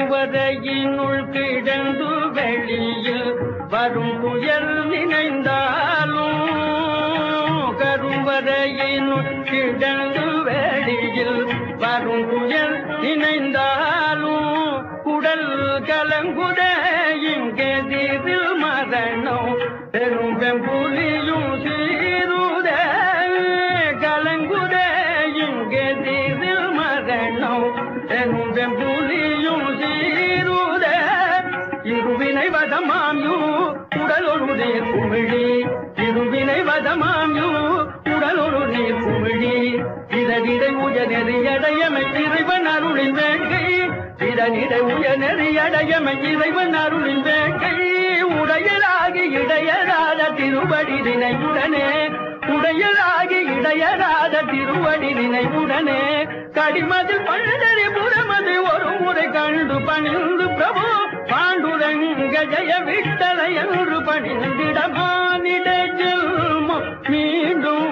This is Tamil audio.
கருவறையினுள் கிடந்து வெளியில் வரும் புயல் நினைந்தாலும் கருவறையினுள் கிடந்து வெளியில் வரும் புயல் நினைந்தாலும் குடல் கலங்குதே இங்கெதிரில் மரணம் பெரும் வெம்புலியும் சீருதே கலங்குதே இங்கெதிரில் மரணம் பெரும் வெம்புலியும் சீருதே இருவினை வதமாமியூ உடலொரு நீர் குமிழி இருவினை வதமாமியூ உடலொரு நீர் குமிழி இதனிடை உயனெறியடையமை இறைவன் அருளின் வேங்கை இதனிடை உயனெறியடையமை இறைவன் அருளின் வேங்கை உடையலாகி இடையராத திருவடி நினைவுடனே உடையலாகி இடையராத திருவடி நினைவுடனே கடிமது பழுதறி புறமது ஒரு முறை கண்டு பணிந்து பிரபு பாண்டுரங்க ஜெய விட்டல என்று பணிந்திடமானிட ஜெல்மம் மீண்டும்